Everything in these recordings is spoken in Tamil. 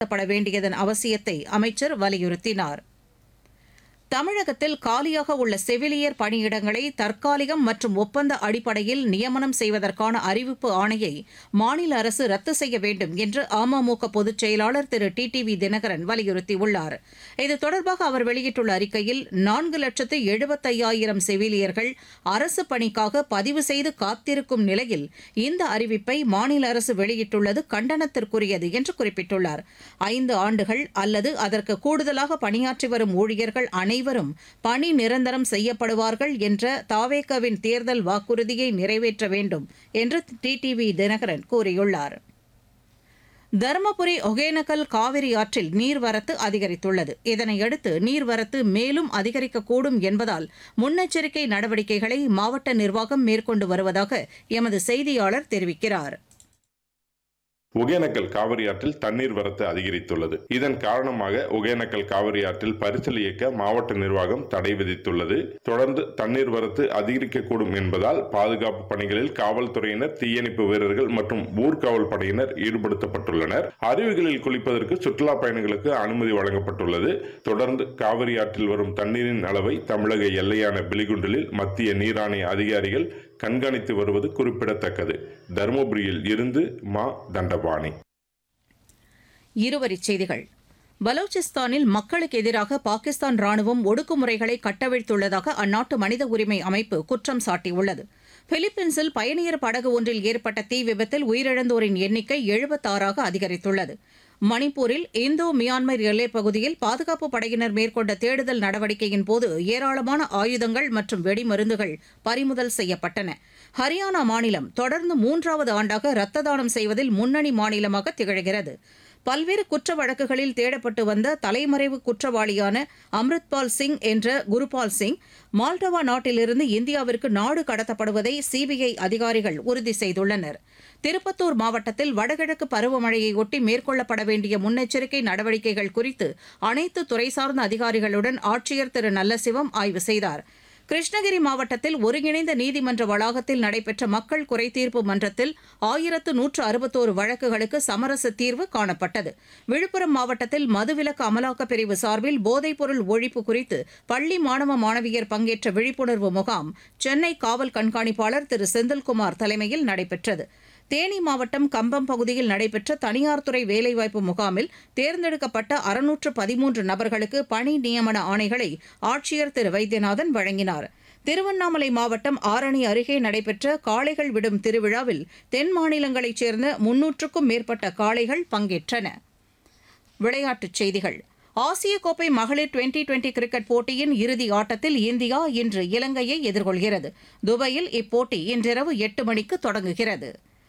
பட வேண்டியதன் அவசியத்தை அமைச்சர் வலியுறுத்தினார் தமிழகத்தில் காலியாக உள்ள செவிலியர் பணியிடங்களை தற்காலிகம் மற்றும் ஒப்பந்த அடிப்படையில் நியமனம் செய்வதற்கான அறிவிப்பு ஆணையை மாநில அரசு ரத்து செய்ய வேண்டும் என்று அமமுக பொதுச் செயலாளர் திரு டி டி வி தினகரன் வலியுறுத்தியுள்ளார் இது தொடர்பாக அவர் வெளியிட்டுள்ள அறிக்கையில் நான்கு லட்சத்து எழுபத்தையாயிரம் செவிலியர்கள் அரசு பணிக்காக பதிவு செய்து காத்திருக்கும் நிலையில் இந்த அறிவிப்பை மாநில அரசு வெளியிட்டுள்ளது கண்டனத்திற்குரியது என்று குறிப்பிட்டுள்ளார் ஐந்து ஆண்டுகள் அல்லது அதற்கு கூடுதலாக பணியாற்றி வரும் ஊழியர்கள் அனைவரும் பணி நிரந்தரம் செய்யப்படுவார்கள் என்ற தாவேகவின் தேர்தல் வாக்குறுதியை நிறைவேற்ற வேண்டும் என்று டிடிவி தினகரன் கூறியுள்ளார் தருமபுரி ஒகேனக்கல் காவிரி ஆற்றில் நீர்வரத்து அதிகரித்துள்ளது இதனையடுத்து நீர்வரத்து மேலும் அதிகரிக்கக்கூடும் என்பதால் முன்னெச்சரிக்கை நடவடிக்கைகளை மாவட்ட நிர்வாகம் மேற்கொண்டு வருவதாக எமது செய்தியாளர் தெரிவிக்கிறார் ஒகேனக்கல் காவிரி ஆற்றில் தண்ணீர் வரத்து அதிகரித்துள்ளது இதன் காரணமாக ஒகேனக்கல் காவிரி ஆற்றில் பரிசல் இயக்க மாவட்ட நிர்வாகம் தடை விதித்துள்ளது தொடர்ந்து தண்ணீர் வரத்து அதிகரிக்கக்கூடும் என்பதால் பாதுகாப்பு பணிகளில் காவல்துறையினர் தீயணைப்பு வீரர்கள் மற்றும் ஊர்காவல் படையினர் ஈடுபடுத்தப்பட்டுள்ளனர் அருவிகளில் குளிப்பதற்கு சுற்றுலா பயணிகளுக்கு அனுமதி வழங்கப்பட்டுள்ளது தொடர்ந்து காவிரி ஆற்றில் வரும் தண்ணீரின் அளவை தமிழக எல்லையான பிலிகுண்டலில் மத்திய நீராணைய அதிகாரிகள் கண்காணித்து வருவது குறிப்பிடத்தக்கது தருமபுரியில் இருந்து மா தண்டபாணி இருவரிச் செய்திகள் பலூச்சிஸ்தானில் மக்களுக்கு எதிராக பாகிஸ்தான் ராணுவம் ஒடுக்குமுறைகளை கட்டவிழ்த்துள்ளதாக அந்நாட்டு மனித உரிமை அமைப்பு குற்றம் சாட்டியுள்ளது பிலிப்பீன்ஸில் பயணியர் படகு ஒன்றில் ஏற்பட்ட தீ விபத்தில் உயிரிழந்தோரின் எண்ணிக்கை எழுபத்தாறாக அதிகரித்துள்ளது மணிப்பூரில் இந்தோ மியான்மர் எல்லைப் பகுதியில் பாதுகாப்பு படையினர் மேற்கொண்ட தேடுதல் நடவடிக்கையின் போது ஏராளமான ஆயுதங்கள் மற்றும் வெடிமருந்துகள் பறிமுதல் செய்யப்பட்டன ஹரியானா மாநிலம் தொடர்ந்து மூன்றாவது ஆண்டாக ரத்த தானம் செய்வதில் முன்னணி மாநிலமாக திகழ்கிறது பல்வேறு குற்ற வழக்குகளில் தேடப்பட்டு வந்த தலைமறைவு குற்றவாளியான அம்ரித்பால் சிங் என்ற குருபால் சிங் மால்டவா நாட்டிலிருந்து இந்தியாவிற்கு நாடு கடத்தப்படுவதை சிபிஐ அதிகாரிகள் உறுதி செய்துள்ளனர் திருப்பத்தூர் மாவட்டத்தில் வடகிழக்கு பருவமழையையொட்டி மேற்கொள்ளப்பட வேண்டிய முன்னெச்சரிக்கை நடவடிக்கைகள் குறித்து அனைத்து துறை சார்ந்த அதிகாரிகளுடன் ஆட்சியர் திரு நல்லசிவம் ஆய்வு செய்தார் கிருஷ்ணகிரி மாவட்டத்தில் ஒருங்கிணைந்த நீதிமன்ற வளாகத்தில் நடைபெற்ற மக்கள் குறைதீர்ப்பு மன்றத்தில் ஆயிரத்து நூற்று அறுபத்தோரு வழக்குகளுக்கு சமரச தீர்வு காணப்பட்டது விழுப்புரம் மாவட்டத்தில் மதுவிலக்கு அமலாக்கப் பிரிவு சார்பில் போதைப்பொருள் ஒழிப்பு குறித்து பள்ளி மாணவ மாணவியர் பங்கேற்ற விழிப்புணர்வு முகாம் சென்னை காவல் கண்காணிப்பாளர் திரு செந்தில்குமார் தலைமையில் நடைபெற்றது தேனி மாவட்டம் கம்பம் பகுதியில் நடைபெற்ற தனியார் துறை வேலைவாய்ப்பு முகாமில் தேர்ந்தெடுக்கப்பட்ட அறுநூற்று பதிமூன்று நபர்களுக்கு பணி நியமன ஆணைகளை ஆட்சியர் திரு வைத்தியநாதன் வழங்கினார் திருவண்ணாமலை மாவட்டம் ஆரணி அருகே நடைபெற்ற காளைகள் விடும் திருவிழாவில் தென் மாநிலங்களைச் சேர்ந்த முன்னூற்றுக்கும் மேற்பட்ட காளைகள் பங்கேற்றன விளையாட்டுச் செய்திகள் ஆசிய கோப்பை மகளிர் டுவெண்டி டுவெண்டி கிரிக்கெட் போட்டியின் இறுதி ஆட்டத்தில் இந்தியா இன்று இலங்கையை எதிர்கொள்கிறது துபாயில் இப்போட்டி இன்றிரவு எட்டு மணிக்கு தொடங்குகிறது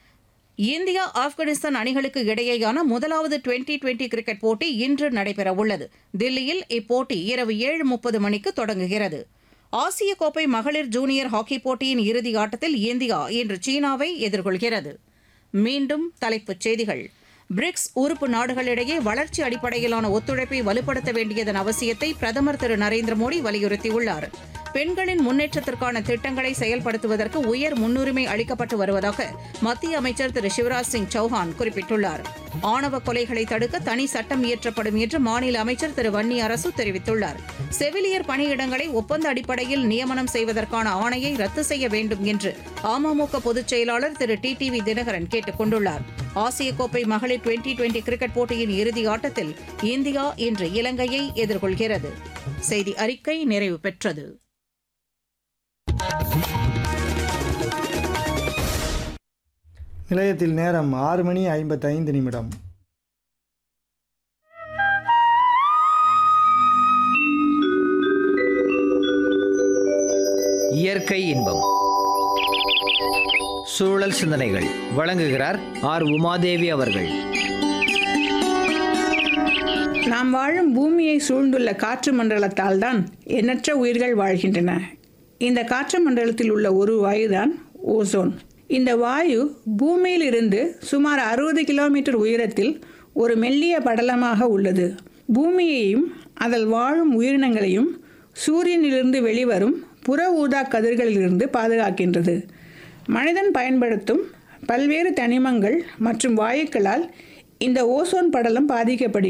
இந்தியா ஆப்கானிஸ்தான் அணிகளுக்கு இடையேயான முதலாவது டுவெண்டி டுவெண்டி கிரிக்கெட் போட்டி இன்று நடைபெறவுள்ளது தில்லியில் இப்போட்டி இரவு ஏழு முப்பது மணிக்கு தொடங்குகிறது ஆசிய கோப்பை மகளிர் ஜூனியர் ஹாக்கி போட்டியின் இறுதி ஆட்டத்தில் இந்தியா இன்று சீனாவை எதிர்கொள்கிறது மீண்டும் தலைப்புச் செய்திகள் பிரிக்ஸ் உறுப்பு நாடுகளிடையே வளர்ச்சி அடிப்படையிலான ஒத்துழைப்பை வலுப்படுத்த வேண்டியதன் அவசியத்தை பிரதமர் திரு நரேந்திர மோடி வலியுறுத்தியுள்ளார் பெண்களின் முன்னேற்றத்திற்கான திட்டங்களை செயல்படுத்துவதற்கு உயர் முன்னுரிமை அளிக்கப்பட்டு வருவதாக மத்திய அமைச்சர் திரு சிவராஜ் சிங் சௌஹான் குறிப்பிட்டுள்ளார் ஆணவ கொலைகளை தடுக்க தனி சட்டம் இயற்றப்படும் என்று மாநில அமைச்சர் திரு வன்னி அரசு தெரிவித்துள்ளார் செவிலியர் பணியிடங்களை ஒப்பந்த அடிப்படையில் நியமனம் செய்வதற்கான ஆணையை ரத்து செய்ய வேண்டும் என்று அமமுக பொதுச் செயலாளர் திரு டி டி வி தினகரன் கேட்டுக் கொண்டுள்ளார் ஆசிய கோப்பை மகளிர் டுவெண்டி டுவெண்டி கிரிக்கெட் போட்டியின் இறுதி ஆட்டத்தில் இந்தியா இன்று இலங்கையை எதிர்கொள்கிறது செய்தி அறிக்கை நிறைவு பெற்றது நிலையத்தில் நேரம் ஆறு மணி ஐம்பத்தைந்து நிமிடம் இயற்கை இன்பம் சூழல் சிந்தனைகள் வழங்குகிறார் ஆர் உமாதேவி அவர்கள் நாம் வாழும் பூமியை சூழ்ந்துள்ள காற்று மண்டலத்தால் தான் எண்ணற்ற உயிர்கள் வாழ்கின்றன இந்த காற்று மண்டலத்தில் உள்ள ஒரு வாயுதான் ஓசோன் இந்த வாயு பூமியிலிருந்து சுமார் அறுபது கிலோமீட்டர் உயரத்தில் ஒரு மெல்லிய படலமாக உள்ளது பூமியையும் அதில் வாழும் உயிரினங்களையும் சூரியனிலிருந்து வெளிவரும் புற ஊதா கதிர்களிலிருந்து பாதுகாக்கின்றது மனிதன் பயன்படுத்தும் பல்வேறு தனிமங்கள் மற்றும் வாயுக்களால் இந்த ஓசோன் படலம் பாதிக்கப்படுகிறது